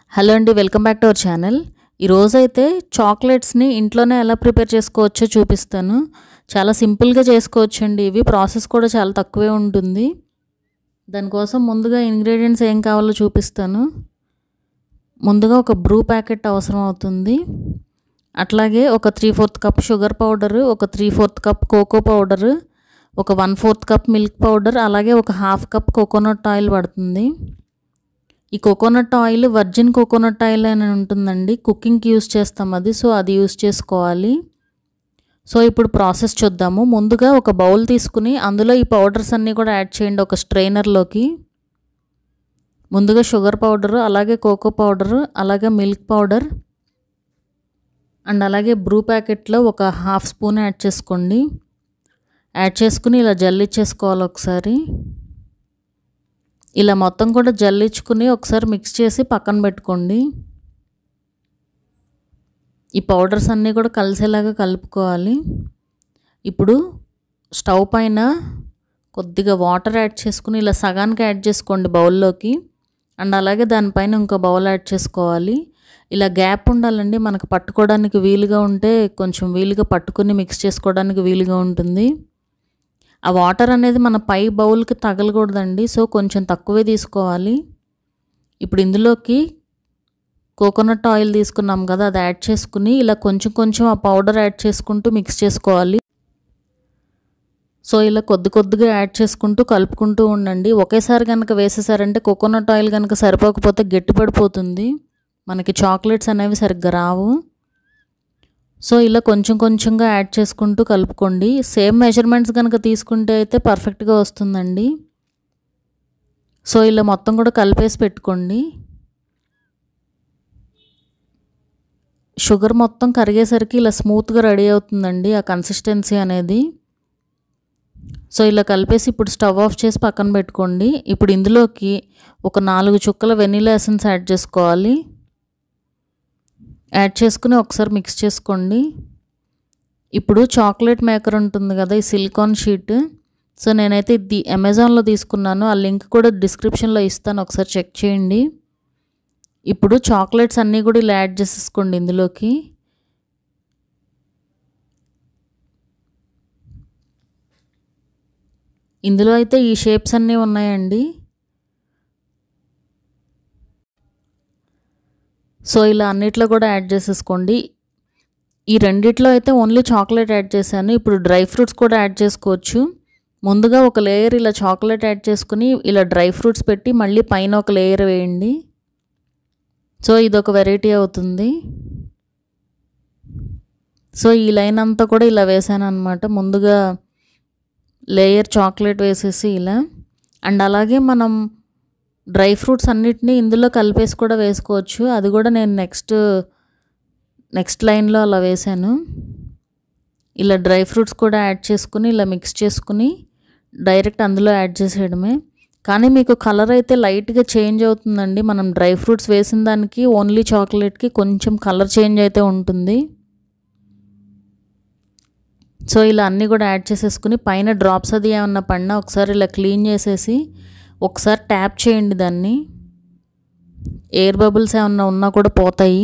hello అండి welcome back to our channel ఈరోజైతే చాక్లెట్స్ని ఇంట్లోనే ఎలా ప్రిపేర్ చేసుకోవచ్చో చూపిస్తాను చాలా సింపుల్గా చేసుకోవచ్చు అండి ఇవి ప్రాసెస్ కూడా చాలా తక్కువే ఉంటుంది దానికోసం ముందుగా ఇంగ్రీడియంట్స్ ఏం కావాలో చూపిస్తాను ముందుగా ఒక బ్రూ ప్యాకెట్ అవసరం అవుతుంది అట్లాగే ఒక three fourth cup sugar powder ఒక three fourth cup cocoa powder ఒక one fourth cup milk powder అలాగే ఒక హాఫ్ కప్ కోకోనట్ ఆయిల్ పడుతుంది ఈ coconut oil virgin coconut oil అని ఉంటుందండి కుకింగ్కి యూస్ చేస్తాం అది సో అది యూస్ చేసుకోవాలి సో ఇప్పుడు ప్రాసెస్ చూద్దాము ముందుగా ఒక బౌల్ తీసుకుని అందులో ఈ పౌడర్స్ అన్నీ కూడా యాడ్ చేయండి ఒక స్ట్రైనర్లోకి ముందుగా షుగర్ పౌడర్ అలాగే కోకో పౌడర్ అలాగే మిల్క్ పౌడర్ అండ్ అలాగే బ్రూ ప్యాకెట్లో ఒక హాఫ్ స్పూన్ యాడ్ చేసుకోండి యాడ్ చేసుకుని ఇలా జల్లిచ్చేసుకోవాలి ఒకసారి ఇలా మొత్తం కూడా జల్లించుకుని ఒకసారి మిక్స్ చేసి పక్కన పెట్టుకోండి ఈ పౌడర్స్ అన్నీ కూడా కలిసేలాగా కలుపుకోవాలి ఇప్పుడు స్టవ్ పైన కొద్దిగా వాటర్ యాడ్ చేసుకుని ఇలా సగానికి యాడ్ చేసుకోండి బౌల్లోకి అండ్ అలాగే దానిపైన ఇంకో బౌల్ యాడ్ చేసుకోవాలి ఇలా గ్యాప్ ఉండాలండి మనకు పట్టుకోవడానికి వీలుగా ఉంటే కొంచెం వీలుగా పట్టుకుని మిక్స్ చేసుకోవడానికి వీలుగా ఉంటుంది ఆ వాటర్ అనేది మన పై బౌల్కి తగలకూడదండి సో కొంచెం తక్కువే తీసుకోవాలి ఇప్పుడు ఇందులోకి కోకోనట్ ఆయిల్ తీసుకున్నాం కదా అది యాడ్ చేసుకుని ఇలా కొంచెం కొంచెం ఆ పౌడర్ యాడ్ చేసుకుంటూ మిక్స్ చేసుకోవాలి సో ఇలా కొద్ది కొద్దిగా యాడ్ చేసుకుంటూ కలుపుకుంటూ ఉండండి ఒకేసారి కనుక వేసేసారంటే కోకోనట్ ఆయిల్ కనుక సరిపోకపోతే గట్టిపడిపోతుంది మనకి చాక్లెట్స్ అనేవి సరిగ్గా రావు సో ఇలా కొంచెం కొంచెంగా యాడ్ చేసుకుంటూ కలుపుకోండి సేమ్ మెజర్మెంట్స్ కనుక తీసుకుంటే అయితే పర్ఫెక్ట్గా వస్తుందండి సో ఇలా మొత్తం కూడా కలిపేసి పెట్టుకోండి షుగర్ మొత్తం కరిగేసరికి ఇలా స్మూత్గా రెడీ అవుతుందండి ఆ కన్సిస్టెన్సీ అనేది సో ఇలా కలిపేసి ఇప్పుడు స్టవ్ ఆఫ్ చేసి పక్కన పెట్టుకోండి ఇప్పుడు ఇందులోకి ఒక నాలుగు చుక్కల వెనీలా ఎసెన్స్ యాడ్ చేసుకోవాలి యాడ్ చేసుకుని ఒకసారి మిక్స్ చేసుకోండి ఇప్పుడు చాక్లెట్ మేకర్ ఉంటుంది కదా ఈ సిలికాన్ షీట్ సో నేనైతే ఇది అమెజాన్లో తీసుకున్నాను ఆ లింక్ కూడా డిస్క్రిప్షన్లో ఇస్తాను ఒకసారి చెక్ చేయండి ఇప్పుడు చాక్లెట్స్ అన్నీ కూడా ఇలా యాడ్ చేసేసుకోండి ఇందులోకి ఇందులో అయితే ఈ షేప్స్ అన్నీ ఉన్నాయండి సో ఇలా అన్నిట్లో కూడా యాడ్ చేసేసుకోండి ఈ రెండిట్లో అయితే ఓన్లీ చాక్లెట్ యాడ్ చేశాను ఇప్పుడు డ్రై ఫ్రూట్స్ కూడా యాడ్ చేసుకోవచ్చు ముందుగా ఒక లేయర్ ఇలా చాక్లెట్ యాడ్ చేసుకుని ఇలా డ్రై ఫ్రూట్స్ పెట్టి మళ్ళీ పైన ఒక లేయర్ వేయండి సో ఇది ఒక వెరైటీ అవుతుంది సో ఈ లైన్ అంతా కూడా ఇలా వేసాను అనమాట ముందుగా లేయర్ చాక్లెట్ వేసేసి ఇలా అండ్ అలాగే మనం డ్రై ఫ్రూట్స్ అన్నిటినీ ఇందులో కలిపేసి కూడా వేసుకోవచ్చు అది కూడా నేను నెక్స్ట్ నెక్స్ట్ లైన్లో అలా వేసాను ఇలా డ్రై ఫ్రూట్స్ కూడా యాడ్ చేసుకుని ఇలా మిక్స్ చేసుకుని డైరెక్ట్ అందులో యాడ్ చేసేయడమే కానీ మీకు కలర్ అయితే లైట్గా చేంజ్ అవుతుందండి మనం డ్రై ఫ్రూట్స్ వేసిన దానికి ఓన్లీ చాక్లెట్కి కొంచెం కలర్ చేంజ్ అయితే ఉంటుంది సో ఇలా అన్నీ కూడా యాడ్ చేసేసుకుని పైన డ్రాప్స్ అది ఏమన్నా పడినా ఒకసారి ఇలా క్లీన్ చేసేసి ఒకసారి ట్యాప్ చేయండి దాన్ని ఎయిర్ బబుల్స్ ఏమన్నా ఉన్నా కూడా పోతాయి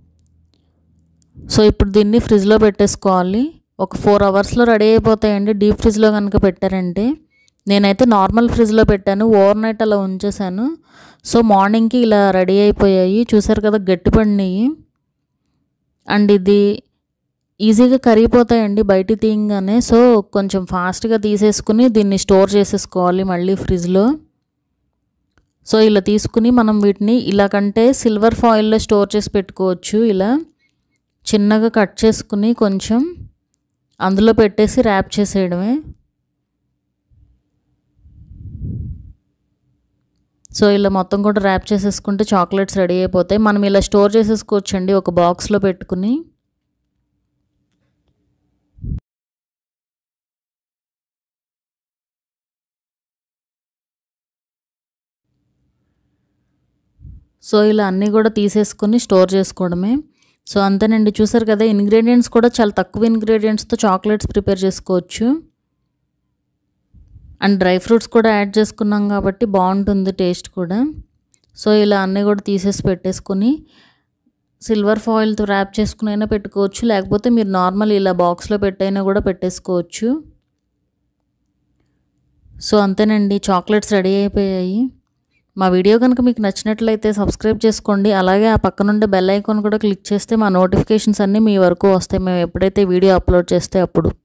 సో ఇప్పుడు దీన్ని ఫ్రిడ్జ్లో పెట్టేసుకోవాలి ఒక ఫోర్ అవర్స్లో రెడీ అయిపోతాయండి డీప్ ఫ్రిడ్జ్లో కనుక పెట్టారంటే నేనైతే నార్మల్ ఫ్రిడ్జ్లో పెట్టాను ఓవర్ నైట్ అలా ఉంచేసాను సో మార్నింగ్కి ఇలా రెడీ అయిపోయాయి చూసారు కదా గట్టిపడినాయి అండ్ ఇది ఈజీగా కరిగిపోతాయండి బయట తీయంగానే సో కొంచెం ఫాస్ట్గా తీసేసుకుని దీన్ని స్టోర్ చేసేసుకోవాలి మళ్ళీ ఫ్రిడ్జ్లో సో ఇలా తీసుకుని మనం వీటిని ఇలా కంటే సిల్వర్ ఫాయిల్లో స్టోర్ చేసి పెట్టుకోవచ్చు ఇలా చిన్నగా కట్ చేసుకుని కొంచెం అందులో పెట్టేసి ర్యాప్ చేసేయడమే సో ఇలా మొత్తం కూడా ర్యాప్ చేసేసుకుంటే చాక్లెట్స్ రెడీ అయిపోతాయి మనం ఇలా స్టోర్ చేసేసుకోవచ్చండి ఒక బాక్స్లో పెట్టుకుని సో ఇలా అన్నీ కూడా తీసేసుకొని స్టోర్ చేసుకోవడమే సో అంతేనండి చూసారు కదా ఇంగ్రీడియంట్స్ కూడా చాలా తక్కువ ఇంగ్రీడియంట్స్తో చాక్లెట్స్ ప్రిపేర్ చేసుకోవచ్చు అండ్ డ్రై ఫ్రూట్స్ కూడా యాడ్ చేసుకున్నాం కాబట్టి బాగుంటుంది టేస్ట్ కూడా సో ఇలా అన్నీ కూడా తీసేసి పెట్టేసుకొని సిల్వర్ ఫాయిల్తో ర్యాప్ చేసుకుని అయినా పెట్టుకోవచ్చు లేకపోతే మీరు నార్మల్ ఇలా బాక్స్లో పెట్టైనా కూడా పెట్టేసుకోవచ్చు సో అంతేనండి చాక్లెట్స్ రెడీ అయిపోయాయి మా వీడియో కనుక మీకు నచ్చినట్లయితే సబ్స్క్రైబ్ చేసుకోండి అలాగే ఆ పక్కనుండే బెల్ ఐకాన్ కూడా క్లిక్ చేస్తే మా నోటిఫికేషన్స్ అన్నీ మీ వరకు వస్తాయి మేము ఎప్పుడైతే వీడియో అప్లోడ్ చేస్తే అప్పుడు